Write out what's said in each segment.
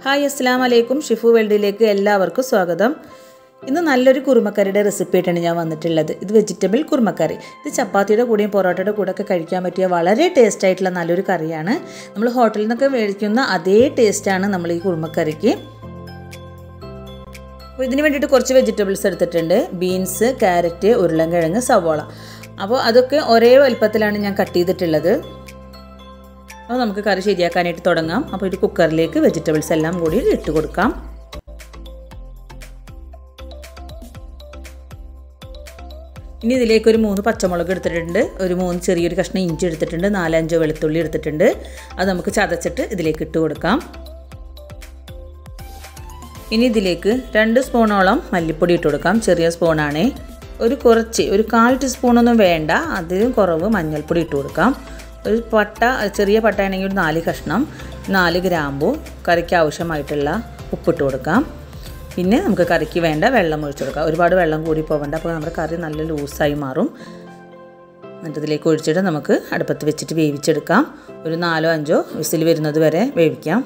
hi അസ്സാം വലൈക്കും ഷിഫു വേൾഡിലേക്ക് എല്ലാവർക്കും സ്വാഗതം ഇന്ന് നല്ലൊരു കുറുമക്കറിയുടെ റെസിപ്പി ആയിട്ടാണ് ഞാൻ വന്നിട്ടുള്ളത് ഇത് വെജിറ്റബിൾ കുറുമക്കറി ഇത് ചപ്പാത്തിയുടെ കൂടെയും പൊറോട്ടയുടെ കൂടെ ഒക്കെ കഴിക്കാൻ പറ്റിയ വളരെ ടേസ്റ്റ് ആയിട്ടുള്ള നല്ലൊരു കറിയാണ് നമ്മൾ ഹോട്ടലിൽ നിന്നൊക്കെ മേടിക്കുന്ന അതേ ടേസ്റ്റാണ് നമ്മൾ ഈ കുറുമക്കറിക്ക് അപ്പോൾ ഇതിന് വേണ്ടിയിട്ട് കുറച്ച് വെജിറ്റബിൾസ് എടുത്തിട്ടുണ്ട് ബീൻസ് ക്യാരറ്റ് ഉരുളൻകിഴങ്ങ് സവോള അപ്പോൾ അതൊക്കെ ഒരേ വലുപ്പത്തിലാണ് ഞാൻ കട്ട് ചെയ്തിട്ടുള്ളത് അപ്പോൾ നമുക്ക് കറി ശരിയാക്കാനായിട്ട് തുടങ്ങാം അപ്പോൾ ഒരു കുക്കറിലേക്ക് വെജിറ്റബിൾസ് എല്ലാം കൂടി ഇട്ട് കൊടുക്കാം ഇനി ഇതിലേക്ക് ഒരു മൂന്ന് പച്ചമുളക് എടുത്തിട്ടുണ്ട് ഒരു മൂന്ന് ചെറിയൊരു കഷ്ണം ഇഞ്ചി എടുത്തിട്ടുണ്ട് നാലഞ്ചോ വെളുത്തുള്ളി എടുത്തിട്ടുണ്ട് അത് നമുക്ക് ചതച്ചിട്ട് ഇതിലേക്ക് ഇട്ട് കൊടുക്കാം ഇനി ഇതിലേക്ക് രണ്ട് സ്പൂണോളം മല്ലിപ്പൊടി ഇട്ട് കൊടുക്കാം ചെറിയ സ്പൂണാണേ ഒരു കുറച്ച് ഒരു കാൽ ടീസ്പൂണൊന്നും വേണ്ട അതിലും കുറവ് മഞ്ഞൾപ്പൊടി ഇട്ട് കൊടുക്കാം ഒരു പട്ട ചെറിയ പട്ട ആണെങ്കിൽ ഒരു നാല് കഷ്ണം നാല് ഗ്രാമ്പു കറിക്ക് ആവശ്യമായിട്ടുള്ള ഉപ്പിട്ട് കൊടുക്കാം പിന്നെ നമുക്ക് കറിക്ക് വേണ്ട വെള്ളം ഒഴിച്ചു കൊടുക്കാം ഒരുപാട് വെള്ളം കൂടി പോകണ്ട അപ്പോൾ നമ്മുടെ കറി നല്ല ലൂസായി മാറും എന്നിട്ട് ഇതിലേക്ക് ഒഴിച്ചിട്ട് നമുക്ക് അടുപ്പത്ത് വെച്ചിട്ട് വേവിച്ചെടുക്കാം ഒരു നാലോ അഞ്ചോ വിസിൽ വരുന്നത് വരെ വേവിക്കാം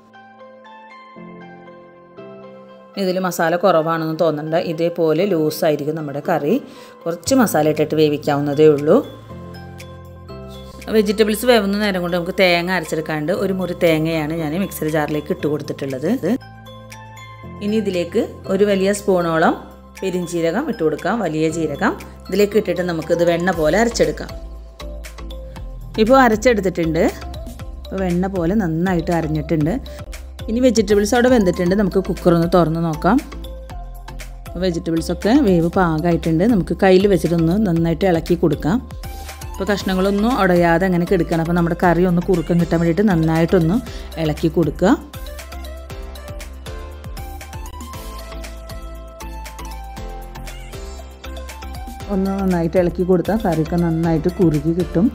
ഇതിൽ മസാല കുറവാണെന്ന് തോന്നണ്ട ഇതേപോലെ ലൂസായിരിക്കും നമ്മുടെ കറി കുറച്ച് മസാല ഇട്ടിട്ട് വേവിക്കാവുന്നതേ ഉള്ളൂ വെജിറ്റബിൾസ് വേവുന്ന നേരം കൊണ്ട് നമുക്ക് തേങ്ങ അരച്ചെടുക്കാണ്ട് ഒരു മുറി തേങ്ങയാണ് ഞാൻ മിക്സർ ജാറിലേക്ക് ഇട്ട് കൊടുത്തിട്ടുള്ളത് ഇനി ഇതിലേക്ക് ഒരു വലിയ സ്പൂണോളം പെരിഞ്ചീരകം ഇട്ട് കൊടുക്കാം വലിയ ജീരകം ഇതിലേക്ക് ഇട്ടിട്ട് നമുക്കിത് വെണ്ണ പോലെ അരച്ചെടുക്കാം ഇപ്പോൾ അരച്ചെടുത്തിട്ടുണ്ട് ഇപ്പോൾ വെണ്ണ പോലെ നന്നായിട്ട് അരഞ്ഞിട്ടുണ്ട് ഇനി വെജിറ്റബിൾസ് അവിടെ വെന്തിട്ടുണ്ട് നമുക്ക് കുക്കർ ഒന്ന് തുറന്ന് നോക്കാം വെജിറ്റബിൾസൊക്കെ വേവ് പാകമായിട്ടുണ്ട് നമുക്ക് കയ്യിൽ വെച്ചിട്ടൊന്ന് നന്നായിട്ട് ഇളക്കി കൊടുക്കാം അപ്പോൾ കഷ്ണങ്ങളൊന്നും ഉടയാതെ അങ്ങനെ കിടക്കണം അപ്പോൾ നമ്മുടെ കറി ഒന്ന് കുറുക്കം കിട്ടാൻ വേണ്ടിയിട്ട് നന്നായിട്ടൊന്ന് ഇളക്കി കൊടുക്കുക ഒന്ന് നന്നായിട്ട് ഇളക്കി കൊടുത്താൽ കറിയൊക്കെ നന്നായിട്ട് കുറുകി കിട്ടും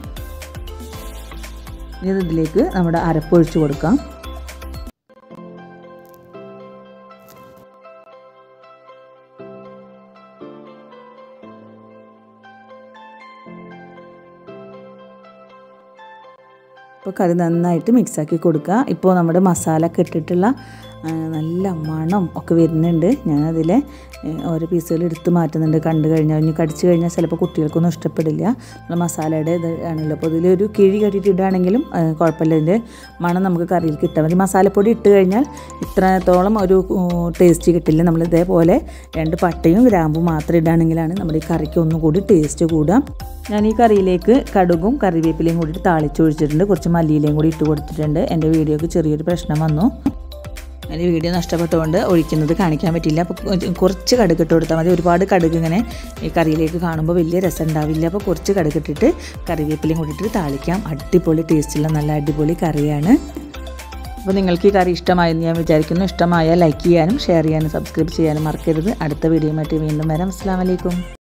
ഇനി ഇതിലേക്ക് നമ്മുടെ അരപ്പൊഴിച്ച് കൊടുക്കാം ഇപ്പോൾ കറി നന്നായിട്ട് മിക്സാക്കി കൊടുക്കുക ഇപ്പോൾ നമ്മുടെ മസാല ഒക്കെ ഇട്ടിട്ടുള്ള നല്ല മണം ഒക്കെ വരുന്നുണ്ട് ഞാനതിൽ ഓരോ പീസുകൾ എടുത്ത് മാറ്റുന്നുണ്ട് കണ്ടു കഴിഞ്ഞാൽ ഇനി കടിച്ചു കഴിഞ്ഞാൽ ചിലപ്പോൾ കുട്ടികൾക്കൊന്നും ഇഷ്ടപ്പെടില്ല നമ്മൾ മസാലയുടെ ഇത് ആണല്ലോ അപ്പോൾ ഇതിലൊരു കിഴി കെട്ടിയിട്ട് ഇടുകയാണെങ്കിലും കുഴപ്പമില്ല ഇതിൻ്റെ മണം നമുക്ക് കറിയിൽ കിട്ടാൻ മതി മസാലപ്പൊടി ഇട്ട് കഴിഞ്ഞാൽ ഇത്രത്തോളം ഒരു ടേസ്റ്റ് കിട്ടില്ല നമ്മൾ ഇതേപോലെ രണ്ട് പട്ടയും ഗ്രാമ്പും മാത്രം ഇടുകയാണെങ്കിലാണ് നമ്മുടെ ഈ കറിക്ക് ഒന്നുകൂടി ടേസ്റ്റ് കൂടുക ഞാൻ ഈ കറിയിലേക്ക് കടുകും കറിവേപ്പിലയും കൂടി താളിച്ചൊഴിച്ചിട്ടുണ്ട് കുറച്ച് മല്ലിയിലയും കൂടി ഇട്ട് കൊടുത്തിട്ടുണ്ട് എൻ്റെ വീഡിയോക്ക് ചെറിയൊരു പ്രശ്നം വന്നു എൻ്റെ വീഡിയോ നഷ്ടപ്പെട്ടുകൊണ്ട് ഒഴിക്കുന്നത് കാണിക്കാൻ പറ്റില്ല അപ്പോൾ കുറച്ച് കടുക് ഇട്ട് കൊടുത്താൽ മതി ഒരുപാട് കടുക് ഇങ്ങനെ ഈ കറിയിലേക്ക് കാണുമ്പോൾ വലിയ രസം ഉണ്ടാവില്ല അപ്പോൾ കുറച്ച് കടുക് ഇട്ടിട്ട് കറിവേപ്പിലയും കൂടിയിട്ട് താളിക്കാം അടിപൊളി ടേസ്റ്റുള്ള നല്ല അടിപൊളി കറിയാണ് അപ്പോൾ നിങ്ങൾക്ക് ഈ കറി ഇഷ്ടമായെന്ന് ഞാൻ വിചാരിക്കുന്നു ഇഷ്ടമായാൽ ലൈക്ക് ചെയ്യാനും ഷെയർ ചെയ്യാനും സബ്സ്ക്രൈബ് ചെയ്യാനും മറക്കരുത് അടുത്ത വീഡിയോ ആയിട്ട് വീണ്ടും വരാം അസ്സാം വലൈക്കും